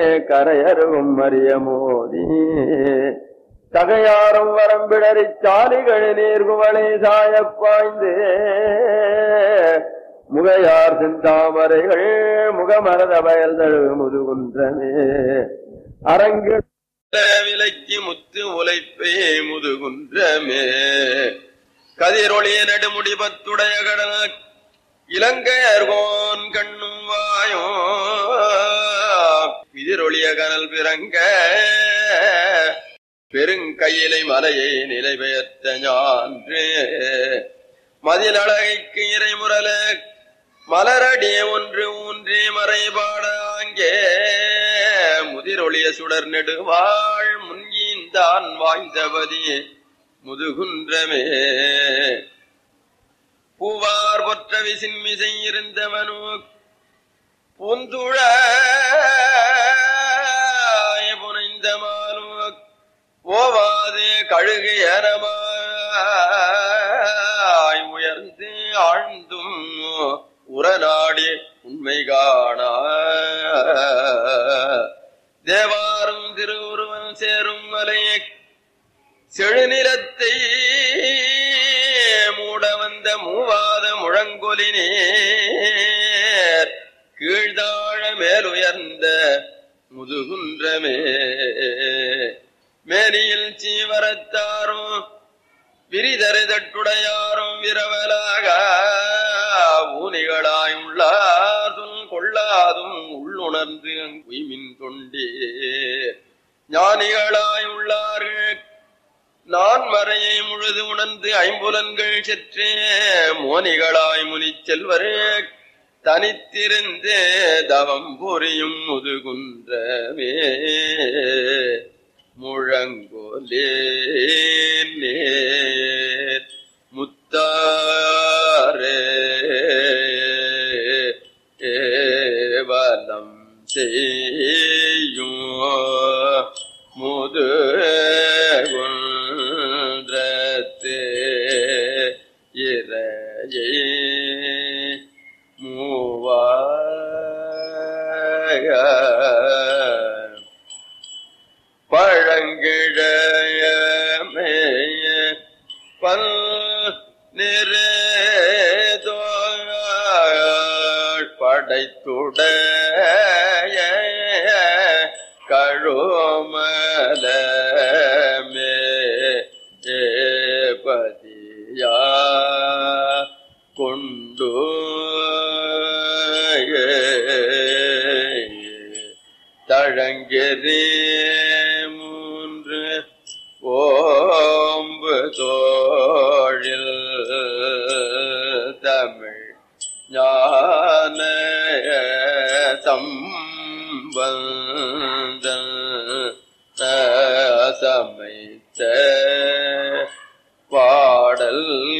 கரையருகும் மரிய மோதி தகையாரும் வரம்பிடறி சாலிகள் நீர்குவளை சாயப் பாய்ந்து முகையார் செந்தாமரைகள் முகமரத வயல் தழுவு முதுகுன்றமே அரங்கு விலைக்கு முத்து உழைப்பே முதுகுன்றமே கதிரொளிய நடுமுடி பத்துடைய கடன இலங்கையர்கோன் கண்ணும் வாயோ விதிரொளிய கனல் பிறங்க பெருங்கையிலை மலையை நிலை பெயர்த்த ஞான்று மதிலழகைக்கு இறைமுரல மலரடி ஒன்று ஊன்றி மறைபாட அங்கே முதிரொளிய சுடர் நெடுவாள் முன்கீந்தான் வாய்ந்தபதி முதுகுன்றமே பூவார் பொற்ற விசின்மிசை இருந்தவனு பூந்துழ புனைந்த மாலு ஓவாது கழுகு எனமாய் உயர்ந்து ஆழ்ந்தும் உரநாடி உண்மை காணா தேவாரும் திருவுருவன் சேரும் மலையை செழுநிலத்தை மூட வந்த மூவாத முழங்கொலினேர் கீழ்தாழ மேலுயர்ந்த முதுகுன்றமே மேனியில் சீவரத்தாரும் விரிதரை தட்டுடையாரும் விரவலாக ஊனிகளாய் உள்ளாதும் கொள்ளாதும் உள்ளுணர்ந்து உய்மின் கொண்டே ஞானிகளாய் உள்ளார்கள் நான் மறையை முழுது உணர்ந்து ஐம்புலன்கள் செற்றே மோனிகளாய் முனிச் செல்வரே தனித்திருந்து தவம் புரியும் முதுகுன்றமே முழங்கோலே நேர் முத்தாரே ஏவலம் செய்யும் முது குன்றத்தே இறையே மூவாய பழங்கிழமே பல் நிறைதோள் படைத்துடைய கழுமலமே பதியா கொண்டு தழங்கெரே மூன்று ஓம்பு தோழில் தமிழ் ஞான சம்பந்த சமைத்த பாடல்